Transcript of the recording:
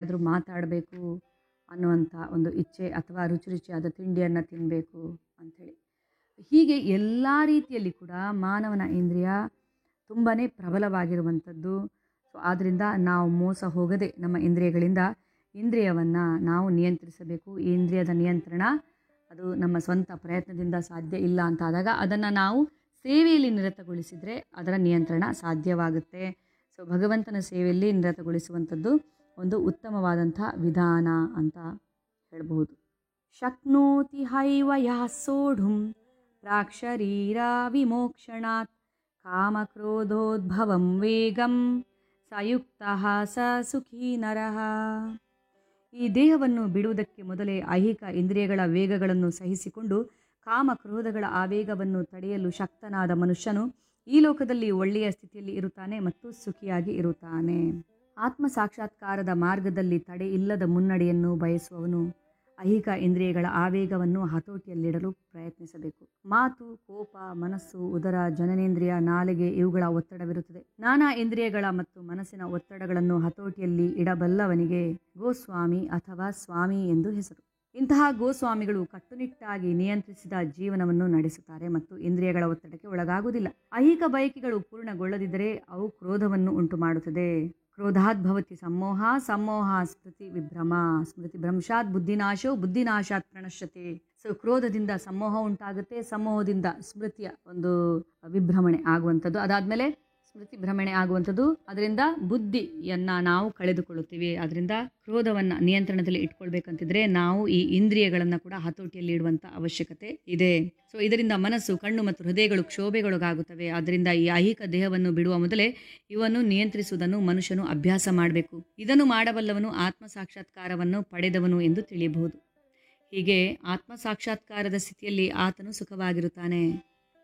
ಏನಾದರೂ ಮಾತಾಡಬೇಕು ಅನ್ನುವಂಥ ಒಂದು ಇಚ್ಛೆ ಅಥವಾ ರುಚಿ ರುಚಿಯಾದ ತಿಂಡಿಯನ್ನು ತಿನ್ನಬೇಕು ಅಂಥೇಳಿ ಹೀಗೆ ಎಲ್ಲ ರೀತಿಯಲ್ಲಿ ಕೂಡ ಮಾನವನ ಇಂದ್ರಿಯ ತುಂಬಾ ಪ್ರಬಲವಾಗಿರುವಂಥದ್ದು ಸೊ ಆದ್ದರಿಂದ ನಾವು ಮೋಸ ಹೋಗದೆ ನಮ್ಮ ಇಂದ್ರಿಯಗಳಿಂದ ಇಂದ್ರಿಯವನ್ನು ನಾವು ನಿಯಂತ್ರಿಸಬೇಕು ಈ ಇಂದ್ರಿಯದ ನಿಯಂತ್ರಣ ಅದು ನಮ್ಮ ಸ್ವಂತ ಪ್ರಯತ್ನದಿಂದ ಸಾಧ್ಯ ಇಲ್ಲ ಅಂತಾದಾಗ ಅದನ್ನು ನಾವು ಸೇವೆಯಲ್ಲಿ ನಿರತಗೊಳಿಸಿದರೆ ಅದರ ನಿಯಂತ್ರಣ ಸಾಧ್ಯವಾಗುತ್ತೆ ಸೊ ಭಗವಂತನ ಸೇವೆಯಲ್ಲಿ ನಿರತಗೊಳಿಸುವಂಥದ್ದು ಒಂದು ಉತ್ತಮವಾದಂಥ ವಿಧಾನ ಅಂತ ಹೇಳ್ಬೋದು ಶಕ್ನೋತಿ ಹೈವ ಯಃ ಸೋಢುಂ ಪ್ರಾಕ್ಷರೀರ ವಿಮೋಕ್ಷಣಾತ್ ಕಾಮಕ್ರೋಧೋದ್ಭವಂ ವೇಗಂ ಸಯುಕ್ತ ಸ ಸುಖೀ ನರಃ ಈ ದೇಹವನ್ನು ಬಿಡುವುದಕ್ಕೆ ಮೊದಲೇ ಐಹಿಕ ಇಂದ್ರಿಯಗಳ ವೇಗಗಳನ್ನು ಸಹಿಸಿಕೊಂಡು ಕಾಮ ಕ್ರೋಧಗಳ ಆವೇಗವನ್ನು ತಡೆಯಲು ಶಕ್ತನಾದ ಮನುಷ್ಯನು ಈ ಲೋಕದಲ್ಲಿ ಒಳ್ಳೆಯ ಸ್ಥಿತಿಯಲ್ಲಿ ಇರುತ್ತಾನೆ ಮತ್ತು ಸುಖಿಯಾಗಿ ಇರುತ್ತಾನೆ ಆತ್ಮ ಸಾಕ್ಷಾತ್ಕಾರದ ಮಾರ್ಗದಲ್ಲಿ ತಡೆ ಇಲ್ಲದ ಮುನ್ನಡೆಯನ್ನು ಬಯಸುವವನು ಐಹಿಕ ಇಂದ್ರಿಯಗಳ ಆವೇಗವನ್ನು ಹತೋಟಿಯಲ್ಲಿಡಲು ಪ್ರಯತ್ನಿಸಬೇಕು ಮಾತು ಕೋಪ ಮನಸ್ಸು ಉದರ ಜನನೇಂದ್ರಿಯ ನಾಲಿಗೆ ಇವುಗಳ ಒತ್ತಡವಿರುತ್ತದೆ ನಾನಾ ಇಂದ್ರಿಯಗಳ ಮತ್ತು ಮನಸ್ಸಿನ ಒತ್ತಡಗಳನ್ನು ಹತೋಟಿಯಲ್ಲಿ ಇಡಬಲ್ಲವನಿಗೆ ಗೋಸ್ವಾಮಿ ಅಥವಾ ಸ್ವಾಮಿ ಎಂದು ಹೆಸರು ಇಂತಹ ಗೋಸ್ವಾಮಿಗಳು ಕಟ್ಟುನಿಟ್ಟಾಗಿ ನಿಯಂತ್ರಿಸಿದ ಜೀವನವನ್ನು ನಡೆಸುತ್ತಾರೆ ಮತ್ತು ಇಂದ್ರಿಯಗಳ ಒತ್ತಡಕ್ಕೆ ಒಳಗಾಗುವುದಿಲ್ಲ ಐಹಿಕ ಬಯಕೆಗಳು ಪೂರ್ಣಗೊಳ್ಳದಿದ್ದರೆ ಅವು ಕ್ರೋಧವನ್ನು ಉಂಟು ಮಾಡುತ್ತದೆ ಕ್ರೋಧಾದ್ಭವತಿ ಸಮ್ಮೋಹ ಸಮ್ಮೋಹ ಸ್ಮೃತಿ ವಿಭ್ರಮ ಸ್ಮೃತಿ ಭ್ರಂಶಾತ್ ಬುದ್ಧಿನಾಶೋ ಬುದ್ಧಿನಾಶಾತ್ ಪ್ರಣಶ್ಯತೆ ಸೊ ಕ್ರೋಧದಿಂದ ಸಮ್ಮೋಹ ಉಂಟಾಗುತ್ತೆ ಸಮ್ಮೋಹದಿಂದ ಸ್ಮೃತಿಯ ಒಂದು ವಿಭ್ರಮಣೆ ಆಗುವಂಥದ್ದು ಅದಾದಮೇಲೆ ಸ್ಮೃತಿ ಭ್ರಮಣೆ ಆಗುವಂಥದ್ದು ಅದರಿಂದ ಬುದ್ಧಿಯನ್ನು ನಾವು ಕಳೆದುಕೊಳ್ಳುತ್ತೀವಿ ಅದರಿಂದ ಕ್ರೋಧವನ್ನು ನಿಯಂತ್ರಣದಲ್ಲಿ ಇಟ್ಕೊಳ್ಬೇಕಂತಿದ್ರೆ ನಾವು ಈ ಇಂದ್ರಿಯಗಳನ್ನು ಕೂಡ ಹತೋಟಿಯಲ್ಲಿ ಇಡುವಂಥ ಅವಶ್ಯಕತೆ ಇದೆ ಸೊ ಇದರಿಂದ ಮನಸ್ಸು ಕಣ್ಣು ಮತ್ತು ಹೃದಯಗಳು ಕ್ಷೋಭೆಗೊಳಗಾಗುತ್ತವೆ ಆದ್ದರಿಂದ ಈ ಐಹಿಕ ದೇಹವನ್ನು ಬಿಡುವ ಮೊದಲೇ ಇವನ್ನು ನಿಯಂತ್ರಿಸುವುದನ್ನು ಮನುಷ್ಯನು ಅಭ್ಯಾಸ ಮಾಡಬೇಕು ಇದನ್ನು ಮಾಡಬಲ್ಲವನು ಆತ್ಮ ಸಾಕ್ಷಾತ್ಕಾರವನ್ನು ಪಡೆದವನು ಎಂದು ತಿಳಿಯಬಹುದು ಹೀಗೆ ಆತ್ಮ ಸಾಕ್ಷಾತ್ಕಾರದ ಸ್ಥಿತಿಯಲ್ಲಿ ಆತನು ಸುಖವಾಗಿರುತ್ತಾನೆ